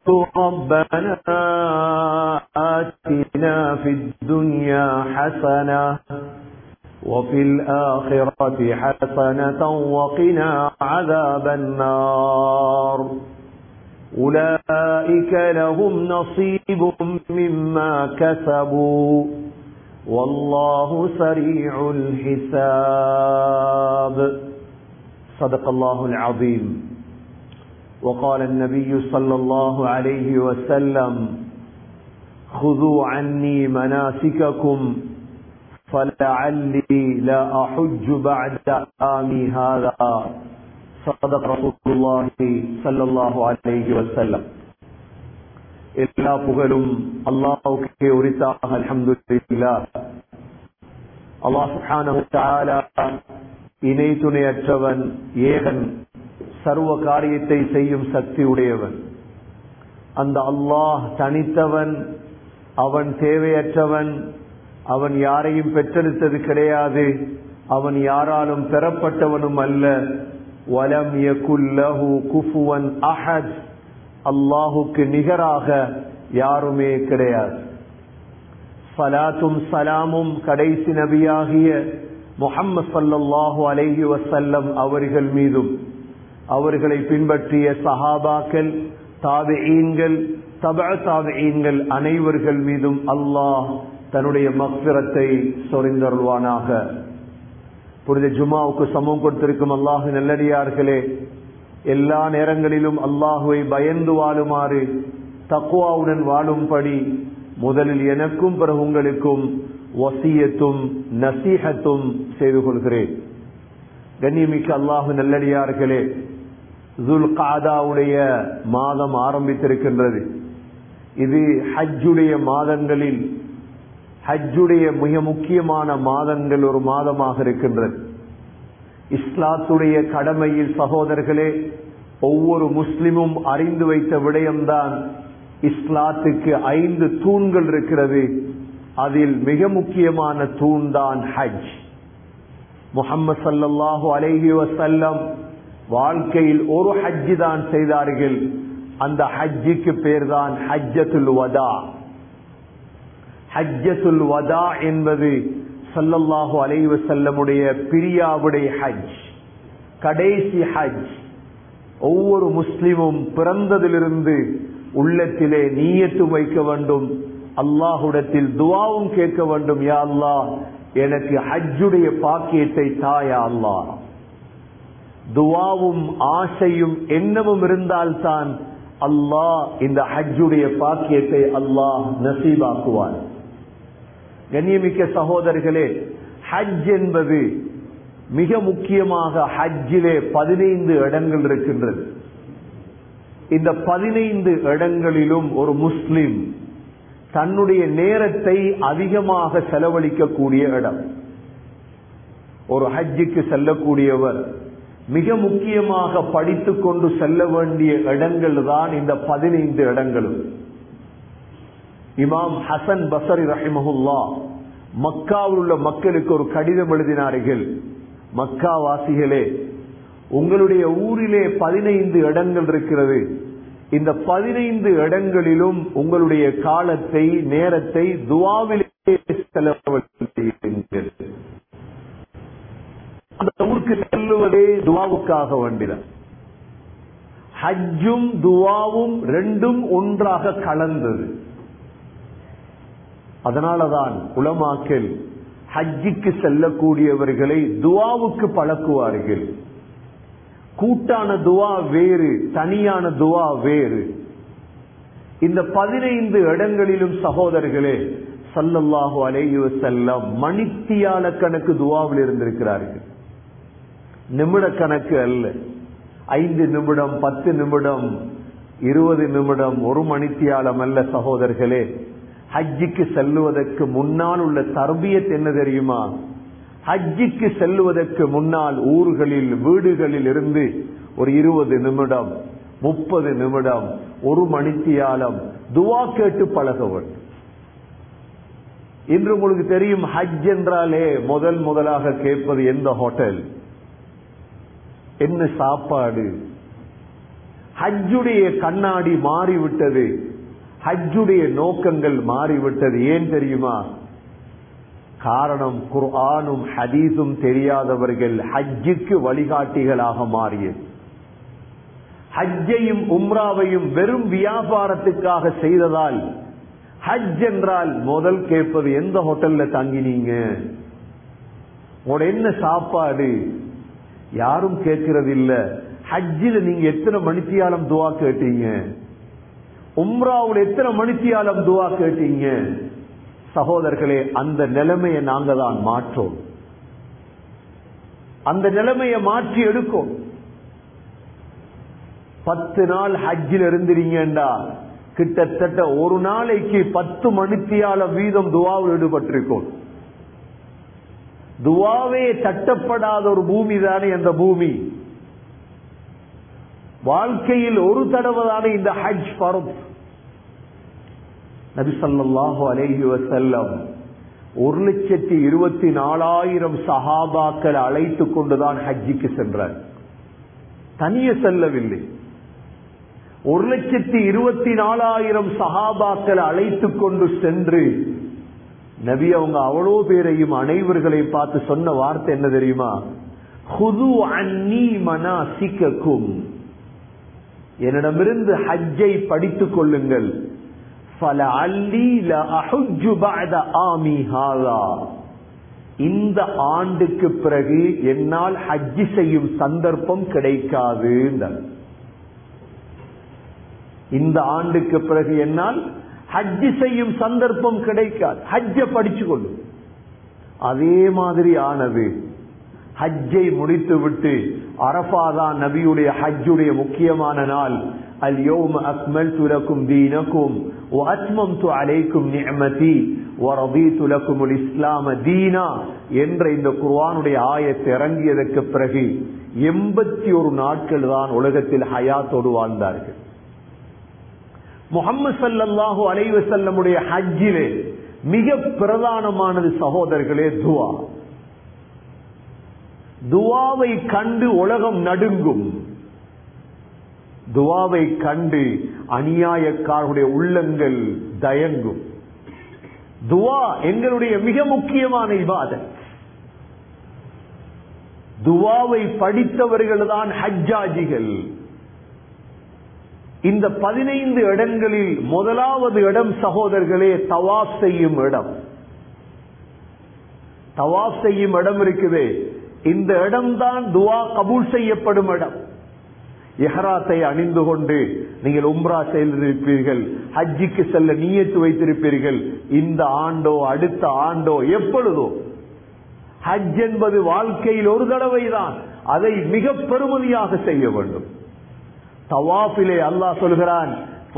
ربنا آتنا في الدنيا حسنة وفي الآخرة حسنة وقنا عذاب النار أولئك لهم نصيب مما كسبوا والله سريع الحساب صدق الله العظيم وقال النبي صلى الله عليه وسلم خذوا عني مناسككم فلعلي لا أحج بعد آمي هذا صدق رسول الله صلى الله عليه وسلم எல்லா புகழும் அல்லாஹுக்கே உரித்தாக அல்ஹம்துலில்லா அல்லாஹ் சுப்ஹானஹு தஆலா இணை துணையற்றவன் ஏகன் சர்வ காரியத்தை செய்யும் சக்தி உடையவன் அந்த அல்லாஹ் தனித்தவன் அவன் தேவையற்றவன் அவன் யாரையும் பெற்றெடுத்தது கிடையாது அவன் யாராலும் பெறப்பட்டவனும் அல்ல வலம் யகுல்லஹு குஃபுவன் அஹத் அல்லாஹுக்கு நிகராக யாருமே கிடையாது சலாத்தும் சலாமும் கடைசி நபியாகிய முஹம்மது சல்லல்லாஹு அலைஹி வசல்லம் அவர்கள் மீதும் அவர்களை பின்பற்றிய சஹாபாக்கள் தாபிஈன்கள் தப தாபிஈன்கள் அனைவர்கள் மீதும் அல்லாஹ் தன்னுடைய மக்பிரத்தை சொரிந்தருள்வானாக புனித ஜுமாவுக்கு சமம் கொடுத்திருக்கும் அல்லாஹு நல்லடியார்களே எல்லா நேரங்களிலும் அல்லாஹுவை பயந்து வாழுமாறு தக்குவாவுடன் வாழும்படி முதலில் எனக்கும் பிறகு உங்களுக்கும் வசியத்தும் நசீகத்தும் செய்து கொள்கிறேன் கண்ணியமிக்க அல்லாஹு நல்லடியார்களே ஜுல் காதாவுடைய மாதம் ஆரம்பித்திருக்கின்றது இது ஹஜ்ஜுடைய மாதங்களில் ஹஜ்ஜுடைய மிக முக்கியமான மாதங்கள் ஒரு மாதமாக இருக்கின்றது இஸ்லாத்துடைய கடமையில் சகோதரர்களே ஒவ்வொரு முஸ்லிமும் அறிந்து வைத்த விடயம்தான் இஸ்லாத்துக்கு ஐந்து தூண்கள் இருக்கிறது அதில் மிக முக்கியமான தூண் தான் ஹஜ் முகம்மது சல்லாஹூ அலைஹி வசல்லம் வாழ்க்கையில் ஒரு ஹஜ்ஜி தான் செய்தார்கள் அந்த ஹஜ்ஜிக்கு பேர் தான் ஹஜ்ஜத்துல் வதா ஹஜ்ஜத்துல் வதா என்பது சல்லல்லாஹு அலைவ செல்லமுடைய பிரியாவுடைய ஹஜ் கடைசி ஹஜ் ஒவ்வொரு முஸ்லிமும் பிறந்ததிலிருந்து உள்ளத்திலே நீயத்து வைக்க வேண்டும் அல்லாஹுடத்தில் துவாவும் கேட்க வேண்டும் யா அல்லாஹ் எனக்கு ஹஜ்ஜுடைய பாக்கியத்தை தாயா அல்லாஹ் துவாவும் ஆசையும் எண்ணமும் இருந்தால்தான் அல்லாஹ் இந்த ஹஜ்ஜுடைய பாக்கியத்தை அல்லாஹ் நசீபாக்குவான் கண்ணியமிக்க சகோதரர்களே ஹஜ் என்பது மிக முக்கியமாக ஹஜ்ஜிலே பதினைந்து இடங்கள் இருக்கின்றது இந்த பதினைந்து இடங்களிலும் ஒரு முஸ்லிம் தன்னுடைய நேரத்தை அதிகமாக செலவழிக்கக்கூடிய இடம் ஒரு ஹஜ்ஜுக்கு செல்லக்கூடியவர் மிக முக்கியமாக படித்துக் கொண்டு செல்ல வேண்டிய இடங்கள் தான் இந்த பதினைந்து இடங்களும் இமாம் ஹசன் பசரி ரஹிமஹுல்லா மக்காவில் உள்ள மக்களுக்கு ஒரு கடிதம் எழுதினார்கள் மக்கா வாசிகளே உங்களுடைய ஊரிலே பதினைந்து இடங்கள் இருக்கிறது இந்த பதினைந்து இடங்களிலும் உங்களுடைய காலத்தை நேரத்தை துவாவிலே செலவழித்தீர்கள் அந்த ஊருக்கு செல்லுவதே துவாவுக்காக வேண்டிதான் ஹஜ்ஜும் துவாவும் ரெண்டும் ஒன்றாக கலந்தது அதனாலதான் உலமாக்கல் ஹஜ்ஜிக்கு செல்லக்கூடியவர்களை துவாவுக்கு பழக்குவார்கள் கூட்டான துவா வேறு தனியான துவா வேறு இந்த பதினைந்து இடங்களிலும் சகோதரர்களே சல்லல்லாஹு அலைஹி செல்லம் மணித்தியால கணக்கு துவாவில் இருந்திருக்கிறார்கள் நிமிட கணக்கு அல்ல ஐந்து நிமிடம் பத்து நிமிடம் இருபது நிமிடம் ஒரு மணித்தியாலம் அல்ல சகோதரர்களே ஹஜ்ஜிக்கு செல்லுவதற்கு முன்னால் உள்ள தர்பியத் என்ன தெரியுமா ஹஜ்ஜிக்கு செல்லுவதற்கு முன்னால் ஊர்களில் வீடுகளில் இருந்து ஒரு இருபது நிமிடம் முப்பது நிமிடம் ஒரு மணித்தியாலம் துவா கேட்டு பழக வேண்டும் இன்று உங்களுக்கு தெரியும் ஹஜ் என்றாலே முதல் முதலாக கேட்பது எந்த ஹோட்டல் என்ன சாப்பாடு ஹஜ்ஜுடைய கண்ணாடி மாறிவிட்டது ஹஜ்ஜுடைய நோக்கங்கள் மாறிவிட்டது ஏன் தெரியுமா காரணம் குர்ஆனும் ஹதீஸும் தெரியாதவர்கள் ஹஜ்ஜுக்கு வழிகாட்டிகளாக மாறியது ஹஜ்ஜையும் உம்ராவையும் வெறும் வியாபாரத்துக்காக செய்ததால் ஹஜ் என்றால் முதல் கேட்பது எந்த ஹோட்டல்ல தங்கினீங்க உங்களோட என்ன சாப்பாடு யாரும் கேட்கறது இல்ல ஹஜ்ஜில் நீங்க எத்தனை மணித்தியாலம் துவா கேட்டீங்க உம்ராவுல எத்தனை மணித்தியாலம் துவா கேட்டீங்க சகோதரர்களே அந்த நிலைமையை நாங்க தான் மாற்றோம் அந்த நிலைமையை மாற்றி எடுக்கும் பத்து நாள் ஹஜ்ஜில் இருந்திருங்கண்டா கிட்டத்தட்ட ஒரு நாளைக்கு பத்து மணித்தியால வீதம் துவாவில் ஈடுபட்டிருக்கும் துவாவே தட்டப்படாத ஒரு பூமி தானே அந்த பூமி வாழ்க்கையில் ஒரு தடவை தானே இந்த ஹஜ் பரம் நபி ஸல்லல்லாஹு அலைஹி வஸல்லம் ஒரு லட்சத்தி இருபத்தி நாலாயிரம் சஹாபாக்கள் அழைத்துக் கொண்டுதான் ஹஜ்ஜிக்கு சென்றார் தனியே செல்லவில்லை ஒரு லட்சத்தி இருபத்தி நாலாயிரம் சஹாபாக்கள் அழைத்துக் கொண்டு சென்று நபி அவங்க அவ்வளோ பேரையும் அனைவர்களை பார்த்து சொன்ன வார்த்தை என்ன தெரியுமா ஹுது அன்னி மனாசிக்கக்கும் என்னிடமிருந்து ஹஜ்ஜை படித்துக் கொள்ளுங்கள் فَلَعَلِّي لَأَحُجُّ بَعْدَ آمِي هَذَا இந்த ஆண்டுக்கு பிறகு என்னால் ஹஜ்ஜி செய்யும் சந்தர்ப்பம் கிடைக்காது இந்த ஆண்டுக்கு பிறகு என்னால் ஹஜ்ஜி செய்யும் சந்தர்ப்பம் கிடைக்காது ஹஜ்ஜ படிச்சு கொள்ளு அதே மாதிரி ஆனது ஹஜ்ஜை முடித்து விட்டு அரபாதான் நபியுடைய ஹஜ்ஜுடைய முக்கியமான நாள் அல் யோம் அக்மல் துலக்கும் தீனக்கும் وأتممت عليكم نعمتي ورضيت لكم الإسلام دينا என்ற இந்த குர்ஆனுடைய ஆயத்தை இறங்கியதற்கு பிறகு எண்பத்தி ஒரு நாட்கள் தான் உலகத்தில் ஹயாத்தோடு வாழ்ந்தார்கள் முகமது சல்லல்லாஹு அலைவசல்லமுடைய ஹஜ்ஜிலே மிக பிரதானமானது சகோதரர்களே துவா துவாவை கண்டு உலகம் நடுங்கும் துவாவை கண்டு அநியாயக்காரருடைய உள்ளங்கள் தயங்கும் துவா எங்களுடைய மிக முக்கியமான இபாதத் துவாவை படித்தவர்கள் தான் ஹஜ்ஜாஜிகள் இந்த பதினைந்து இடங்களில் முதலாவது இடம் சகோதரர்களே தவாப் செய்யும் இடம் தவாப் செய்யும் இடம் இருக்குது இந்த இடம்தான் துவா கபூல் செய்யப்படும் இடம் எஹராத்தை அணிந்து கொண்டு நீங்கள் உம்ரா செய்திருப்பீர்கள் ஹஜ்ஜிக்கு செல்ல நீயத்து வைத்திருப்பீர்கள் இந்த ஆண்டோ அடுத்த ஆண்டோ எப்பொழுதோ ஹஜ் என்பது வாழ்க்கையில் ஒரு தடவை தான் அதை மிக பெருமதியாக செய்ய வேண்டும் தவாஃபிலே அல்லாஹ் சொல்கிறான்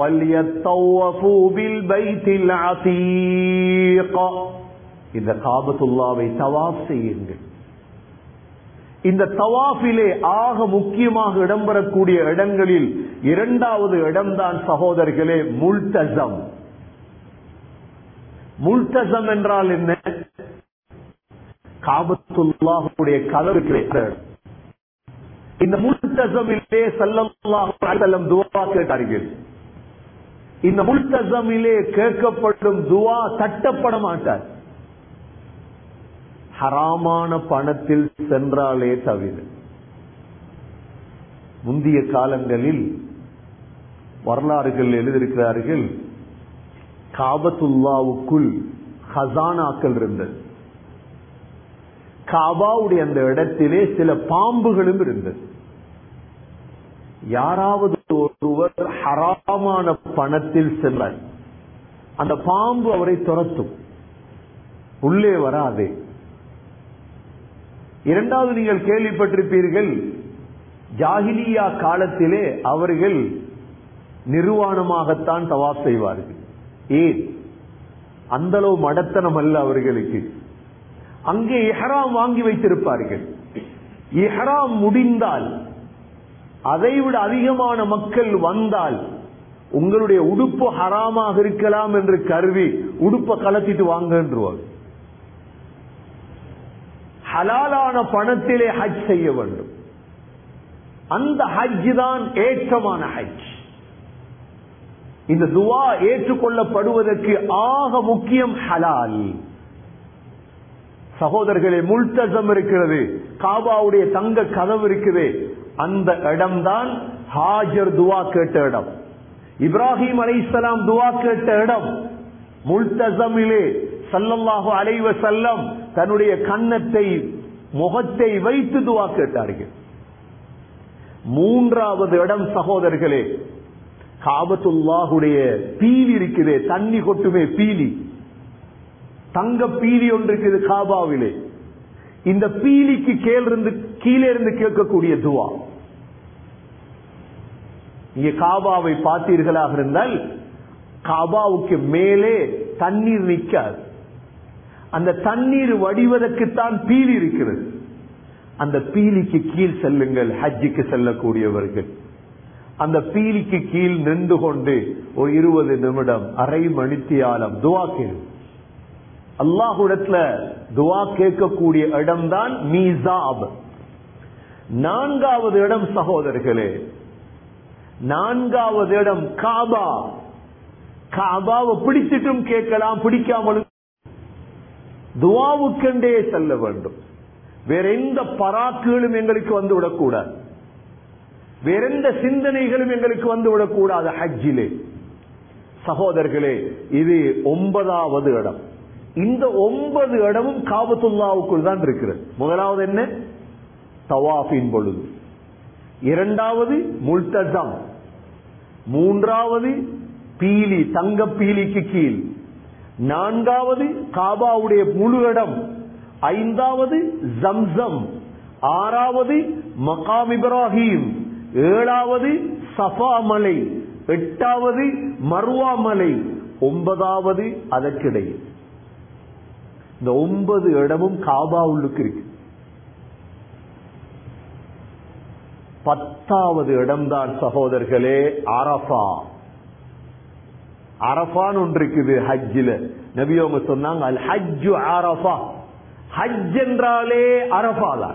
இந்த காபத்துல்லாவை தவாஃப் செய்யுங்கள் இந்த தவாஃபிலே ஆக முக்கியமாக இடம்பெறக்கூடிய இடங்களில் இரண்டாவது இடம்தான் சகோதரர்களே முல்தசம் முல்தசம் என்றால் என்ன காபத்துல்லாஹுடைய கதவு இந்த முல்தசமிலே செல்லம் துவா கேட்டார்கள் இந்த முல்தசமிலே கேட்கப்படும் துவா தட்டப்பட மாட்டார் ஹராமான பணத்தில் சென்றாலே தவிர முந்திய காலங்களில் வரலாறுகள் எழுதியிருக்கிறார்கள் காபத்துல்லாவுக்குள் ஹசானாக்கள் இருந்தது காபாவுடைய அந்த இடத்திலே சில பாம்புகளும் இருந்தது யாராவது ஒருவர் ஹராமான பணத்தில் சென்றார் அந்த பாம்பு அவரை துரத்தும் உள்ளே வராதே இரண்டாவது நீங்கள் கேள்விப்பட்டிருப்பீர்கள் ஜாகிலியா காலத்திலே அவர்கள் நிர்வாணமாகத்தான் தவாப் செய்வார்கள் ஏன் அந்த அளவு மடத்தனம் அல்ல அவர்களுக்கு அங்கே இஹராம் வாங்கி வைத்திருப்பார்கள் இஹராம் முடிந்தால் அதைவிட அதிகமான மக்கள் வந்தால் உங்களுடைய உடுப்பு ஹராமாக இருக்கலாம் என்று கருவி உடுப்பை கலத்திட்டு வாங்கன்றுவாங்க ஹலாலான பணத்திலே ஹஜ் செய்ய வேண்டும் அந்த ஹஜ் தான் ஏற்றமான ஹஜ் இந்த துவா ஏற்றுக்கொள்ளப்படுவதற்கு ஆக முக்கியம் ஹலால் சகோதரர்களே முல்தசம் இருக்கிறது காபாவுடைய தங்க கதவு இருக்குது அந்த இடம்தான் ஹாஜர் துவா கேட்ட இடம் இப்ராஹிம் அலைசலாம் துவா கேட்ட இடம் முல்தசமிலே சல்லல்லாஹு அலைவ செல்லம் தன்னுடைய கன்னத்தை முகத்தை வைத்து துவா கேட்டார்கள் மூன்றாவது இடம் சகோதரர்களே காபத்துல்லாஹுடைய பீலி இருக்குதே தண்ணி கொட்டுமே பீலி தங்க பீலி ஒன்று இருக்குது காபாவிலே இந்த பீலிக்கு கீழ் இருந்து கீழே இருந்து கேட்கக்கூடிய துவா நீங்க காபாவை பார்த்தீர்களாக இருந்தால் காபாவுக்கு மேலே தண்ணீர் நிற்காது அந்த தண்ணீர் வடிவதற்குத்தான் பீலி இருக்கிறது அந்த பீலிக்கு கீழ் செல்லுங்கள் ஹஜ்ஜுக்கு செல்லக்கூடியவர்கள் அந்த பீலிக்கு கீழ் நின்று கொண்டு ஒரு இருபது நிமிடம் அரை மணித்தியாலம் துவா கேளு அல்லாஹுடத்துல துவா கேட்கக்கூடிய இடம்தான் மீசாப் நான்காவது இடம் சகோதரர்களே நான்காவது இடம் காபா காபாவை பிடிச்சிட்டும் கேட்கலாம் பிடிக்காமலும் துவாவுக்கெண்டே செல்ல வேண்டும் வேற எந்த பராக்குகளும் எங்களுக்கு வந்து விடக்கூடாது வேற எந்த சிந்தனைகளும் எங்களுக்கு வந்து விடக்கூடாது ஹஜ்ஜிலே சகோதரர்களே இது ஒன்பதாவது இடம் இந்த ஒன்பது இடமும் காபத்துல்லாவுக்குள் தான் இருக்கிறது முதலாவது என்ன தவாஃபின் பொழுது இரண்டாவது முல்தசம் மூன்றாவது பீலி தங்க பீலிக்கு கீழ் நான்காவது காபாவுடைய முழு இடம் ஐந்தாவது ஜம்சம் ஆறாவது மகாம் இப்ராஹிம் ஏழாவது சஃபா மலை எட்டாவது மர்வா மலை ஒன்பதாவது அதற்கிடையே இந்த ஒன்பது இடமும் காபா உள்ளுக்கு இருக்கு பத்தாவது இடம்தான் சகோதரர்களே அரபா அரபான் ஒன்று இருக்குது ஹஜ்ஜில நபியோங்க சொன்னாங்க அல் ஹஜ்ஜு அரபா ஹஜ் என்றாலே அரபா தான்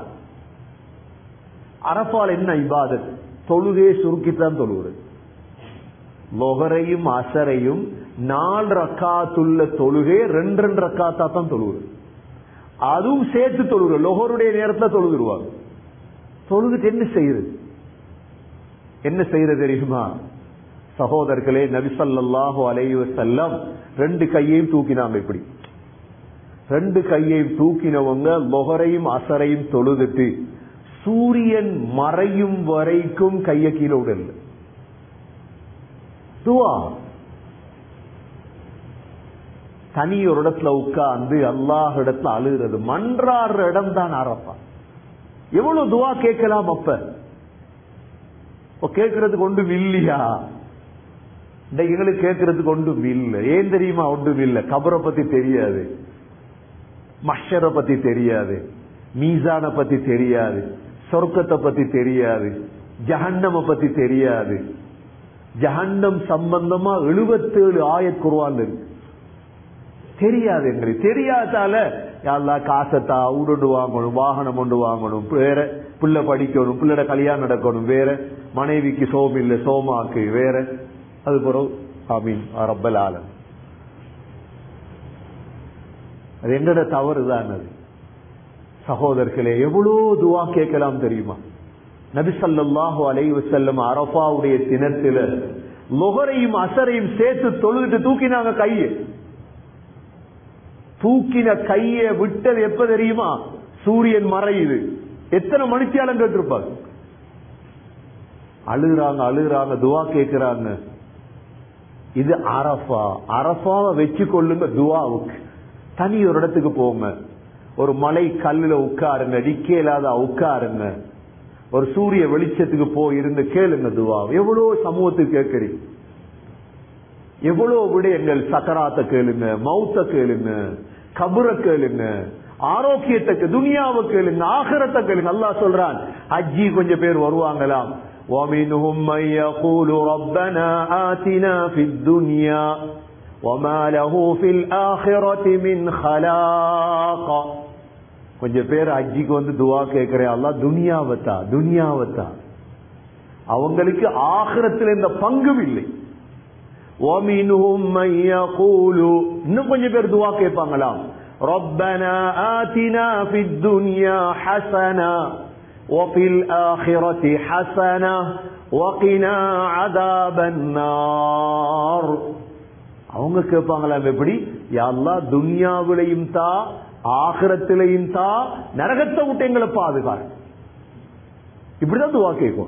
அரபால் என்ன இபாதத் தொழுகே சுருக்கித்தான் தொழுகிறது லொகரையும் அசரையும் நாலு ரக்காத்துள்ள தொழுகை ரெண்டு ரெண்டு ரக்காத்தா தான் தொழுகிறது அதுவும் சேர்த்து தொழுகிற லொகருடைய நேரத்தில் தொழுதுருவாங்க தொழுதுட்டு என்ன செய்யுது என்ன செய்யறது தெரியுமா சகோதரர்களே நபிசல்லாஹு அலைவ செல்லம் ரெண்டு கையையும் தூக்கினாங்க இப்படி ரெண்டு கையையும் தூக்கினவங்க லொகரையும் அசரையும் தொழுதுட்டு சூரியன் மறையும் வரைக்கும் கைய கீழே விடல துவா தனி ஒரு இடத்துல உட்கார்ந்து அல்லாஹ் இடத்துல அழுகிறது மன்றாடுற இடம் தான் அரப்பா எவ்வளவு துவா கேட்கலாம் அப்ப கேட்கறதுக்கு ஒன்றும் இல்லையா எங்களுக்கு கேட்கறதுக்கு ஒன்றும் இல்லை ஏன் தெரியுமா ஒன்றும் இல்லை கபரை பத்தி தெரியாது மஷரை பத்தி தெரியாது மீசான பத்தி தெரியாது சொர்க்கத்தை பத்தி தெரியாது ஜஹன்னம பத்தி தெரியாது ஜஹன்னம் சம்பந்தமா எழுபத்தேழு ஆயத் குருவான் இருக்கு தெரியாது எங்களுக்கு தெரியாதால யாரெல்லாம் காசத்தா ஊடு வாங்கணும் வாகனம் ஒன்று வாங்கணும் வேற பிள்ளை படிக்கணும் பிள்ளைட கல்யாணம் நடக்கணும் வேற மனைவிக்கு சோம் இல்ல சோமாக்கு வேற அது பிறகு ஆமீன் ரப்பல் ஆலம் அது என்னோட தவறு தான் அது சகோதரர்களே எவ்வளோ துவா கேட்கலாம் தெரியுமா நபிசல்லாஹு அலைவு செல்லம் அரபாவுடைய தினத்தில லொகரையும் அசரையும் சேர்த்து தொழுதுட்டு தூக்கினாங்க கையை தூக்கின கைய விட்டது எப்ப தெரியுமா சூரியன் மறையுது எத்தனை மணித்தியாலம் கேட்டிருப்பாங்க அழுகுறாங்க அழுகுறாங்க துவா கேட்கிறாங்க இது அரபா அரபாவை வச்சு கொள்ளுங்க துவாவுக்கு தனி ஒரு இடத்துக்கு போங்க ஒரு மலை கல்லுல உட்காருங்க டிக்கேலாத உட்காருங்க ஒரு சூரிய வெளிச்சத்துக்கு போய் இருந்து கேளுங்க துவா எவ்வளவு சமூகத்துக்கு கேட்கறீங்க எவ்வளவு விடயங்கள் சக்கராத்த கேளுங்க மௌத்த கேளுங்க கபுர கேளுங்க ஆரோக்கியத்துக்கு துனியாவை கேளுங்க ஆகரத்தை கேளுங்க அல்லாஹ் சொல்றான் அஜி கொஞ்சம் பேர் வருவாங்களாம் ومنهم من يقول ربنا آتنا في الدنيا وما له في الآخرة من خلاق கொஞ்சம் பேர் அஜிக்கு வந்து துவா கேட்கிறேன் அல்லா துனியாவத்தா துனியாவத்தா அவங்களுக்கு ஆகிரத்தில் இந்த பங்கும் இல்லை وَمِنْهُمْ مَنْ يَقُولُ இன்னும் கொஞ்சம் பேர் துவா கேட்பாங்களாம் رَبَّنَا آتِنَا فِي الدُّنْيَا حَسَنَةً وَفِي الْآخِرَةِ حَسَنَةً وَقِنَا عَذَابَ النَّارِ அவங்க கேட்பாங்களாம் எப்படி யா அல்லாஹ் துன்யாவிலையும் தா ஆகிரத்திலையும் தா நரகத்தை விட்டு எங்களை பாதுகாரு இப்படிதான் துவா கேட்கும்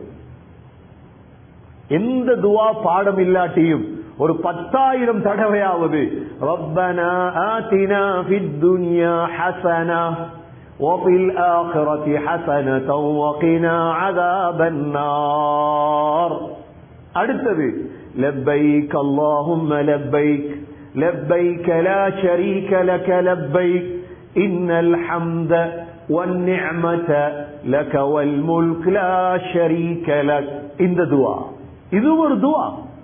எந்த துவா பாடம் இல்லாட்டியும் ஒரு பத்தாயிரம் தடவையாவது ரப்பனா ஆத்தினா ஃபித் துன்யா ஹஸனா وفي الآخرة حسنة وقنا عذاب النار அடுத்தது لبيك اللهم لبيك لبيك لا شريك لك لبيك إن الحمد والنعمة لك والملك لا شريك لك இந்த துவா இது ஒரு துவா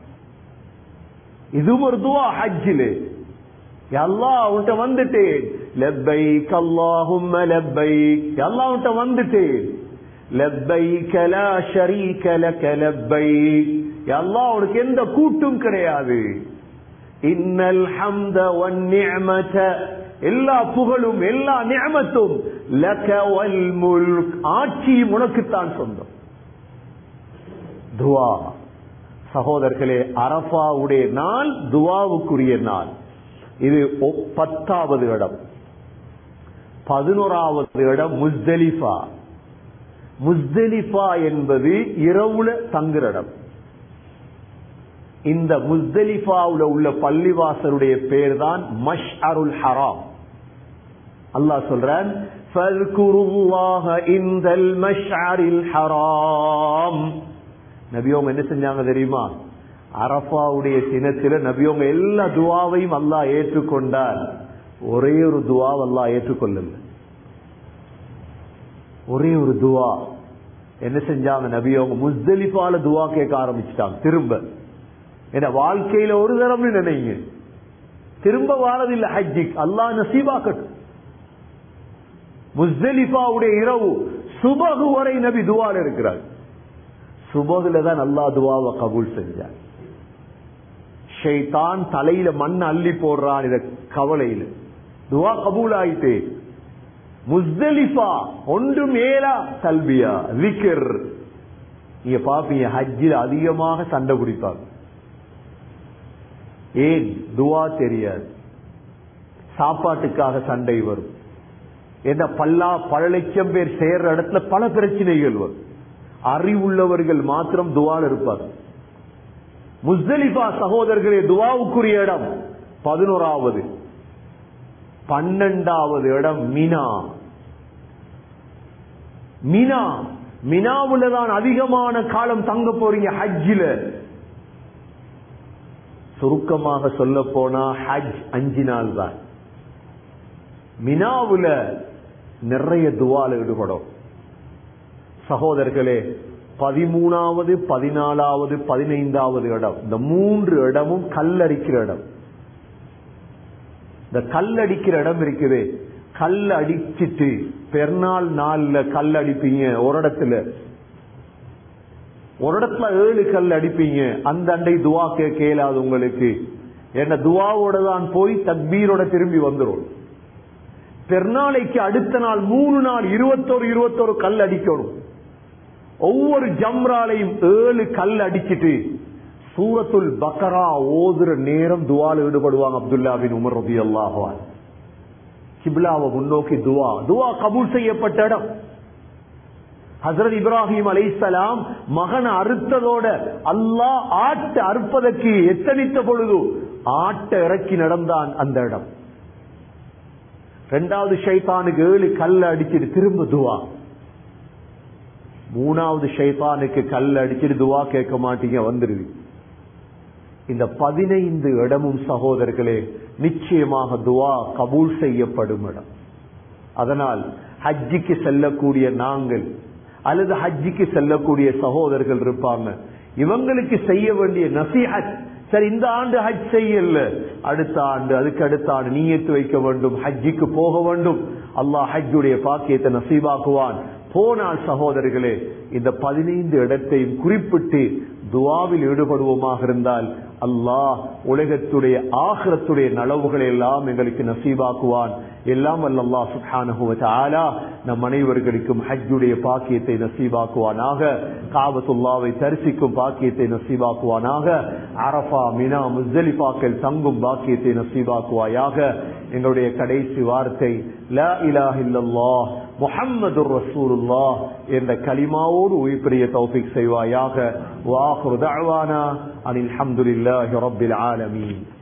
இது ஒரு துவா ஹஜ்ஜிலே அல்லாஹ் உன்ட்ட வந்துட்டேன் லப்பைக் அல்லாஹும்ம லப்பைக் அல்லாஹ் உன்ட்ட வந்துட்டேன் லப்பைக் லா ஷரீக லக லப்பைக் அல்லாஹ் உனக்கு எந்த கூட்டும் கிடையாது இன்னல் ஹம்த வன் நிஅமத எல்லா புகழும் எல்லா நியமத்தும் லக வல் முல்க் ஆட்சியும் உனக்குத்தான் சொந்தம் துவா சகோதரர்களே அரபாவுடைய நாள் துவாவுக்குரிய நாள் இது ஒ- பத்தாவது இடம் பதினோராவது இடம் முஸ்தலிஃபா முஸ்தலிஃபா என்பது இரவுல தங்குற இடம் இந்த முஸ்தலிஃபாவுல உள்ள பள்ளிவாசலுடைய பேர் தான் மஷ் அருள் ஹராம் அல்லாஹ் சொல்றான் فَاذْكُرُوا اللَّهَ عِندَ الْمَشْعَرِ الْحَرَامِ நபியோங்க என்ன செஞ்சாங்க தெரியுமா அரபாவுடைய தினத்தில நபியோங்க எல்லா துவாவையும் அல்லாஹ் ஏற்றுக்கொண்டார் ஒரே ஒரு துவா அல்லாஹ் ஏற்றுக்கொள்ளல ஒரே ஒரு துவா என்ன செஞ்சாங்க நபியோங்க முஸ்தலிஃபால துவா கேட்க ஆரம்பிச்சிட்டாங்க திரும்ப என்ன வாழ்க்கையில ஒரு தரம் நினைங்க திரும்ப வாரதில்லை ஹஜ்ஜிக் அல்லாஹ் நசீபாக்கட்டும் முஸ்தலிஃபாவுடைய இரவு சுபகு வரை நபி துவால இருக்கிறார் சுபகுல தான் அல்லா துவாவை கபூல் செஞ்சார் ஷைத்தான் தலையில மண் அள்ளி போடுறான் இத கவலையில துவா கபூல் ஆயிட்டு முஸ்தலிஃபா ஒன்று மேலா தல்பியா விக்கர் நீங்க பாப்பீங்க ஹஜ்ஜில் அதிகமாக சண்டை பிடிப்பாங்க ஏன் துவா தெரியாது சாப்பாட்டுக்காக சண்டை வரும் என்ன பல்லா பல லட்சம் பேர் சேர்ற இடத்துல பல பிரச்சனைகள் வரும் அறிவுள்ளவர்கள் மாத்திரம் துவால் இருப்பார் முஸ்தலிஃபா சகோதரர்களே துவாவுக்குரிய இடம் பதினோராவது பன்னெண்டாவது இடம் மினா மினா மினாவுல தான் அதிகமான காலம் தங்க போறீங்க ஹஜ்ஜில சுருக்கமாக சொல்ல போனா ஹஜ் அஞ்சு நாள் தான் மினாவுல நிறைய துவால ஈடுபடும் சகோதரர்களே பதிமூணாவது பதினாலாவது பதினைந்தாவது இடம் இந்த மூன்று இடமும் கல்லடிக்கிற இடம் இந்த கல்லடிக்கிற இடம் இருக்குது கல் அடிச்சிட்டு பெருநாள் நாள்ல கல் அடிப்பீங்க ஒரு இடத்துல ஒரு இடத்துல ஏழு கல் அடிப்பீங்க அந்த அண்டை துவா கேட்க இயலாது உங்களுக்கு என்ன துவாவோட தான் போய் தக்பீரோட திரும்பி வந்துடும் பெருநாளைக்கு அடுத்த நாள் மூணு நாள் இருபத்தோரு இருபத்தோரு கல் அடிக்கணும் ஒவ்வொரு ஜம்ராலையும் ஏழு கல் அடிச்சிட்டு சூரத்துல் பக்கரா ஓதுற நேரம் துவால ஈடுபடுவாங்க அப்துல்லா பின் உமர் ரபி அல்லாஹான் கிப்லாவை முன்னோக்கி துவா துவா கபூல் செய்யப்பட்ட இடம் ஹசரத் இப்ராஹிம் அலைசலாம் மகன் அறுத்ததோட அல்லாஹ் ஆட்டை அறுப்பதற்கு எத்தனித்த பொழுது ஆட்டை இறக்கி நடந்தான் அந்த இடம் ரெண்டாவது ஷைத்தானுக்கு ஏழு கல்ல அடிச்சிட்டு திரும்ப துவா மூணாவது ஷைத்தானுக்கு கல் அடிச்சிட்டு துவா கேட்க மாட்டீங்க வந்துருது இந்த பதினைந்து இடமும் சகோதரர்களே நிச்சயமாக துவா கபூல் செய்யப்படும் இடம் அதனால் ஹஜ்ஜிக்கு செல்லக்கூடிய நாங்கள் அல்லது ஹஜ்ஜிக்கு செல்லக்கூடிய சகோதரர்கள் இருப்பாங்க இவங்களுக்கு செய்ய வேண்டிய நசிஹத் சரி இந்த ஆண்டு ஹஜ் செய்யல அடுத்த ஆண்டு அதுக்கு அடுத்த ஆண்டு நீயத்து வைக்க வேண்டும் ஹஜ்ஜிக்கு போக வேண்டும் அல்லாஹ் ஹஜ்ஜுடைய பாக்கியத்தை நசீபாக்குவான் போனால் சகோதரர்களே இந்த பதினைந்து இடத்தையும் குறிப்பிட்டு துவாவில் ஈடுபடுவோமாக இருந்தால் அல்லாஹ் உலகத்துடைய ஆகிரத்துடைய நலவுகளை எல்லாம் எங்களுக்கு நசீபாக்குவான் எல்லாம் அல்லா சுஹானஹு ஆலா நம் அனைவர்களுக்கும் ஹஜ்ஜுடைய பாக்கியத்தை நசீபாக்குவானாக காபத்துல்லாவை தரிசிக்கும் பாக்கியத்தை நசீபாக்குவானாக அரபா மினா முஸ்தலிபாக்கள் தங்கும் பாக்கியத்தை நசீபாக்குவாயாக எங்களுடைய கடைசி வார்த்தை லா இலாஹ இல்லல்லாஹ் முஹம்மது ரசூலுல்லா என்ற கலிமாவோடு உயிர்பெரிய தௌஃபிக் செய்வாயாக வாஹுரு தஅவானா அனில் ஹம்துலில்லாஹி ரப்பில் ஆலமீன்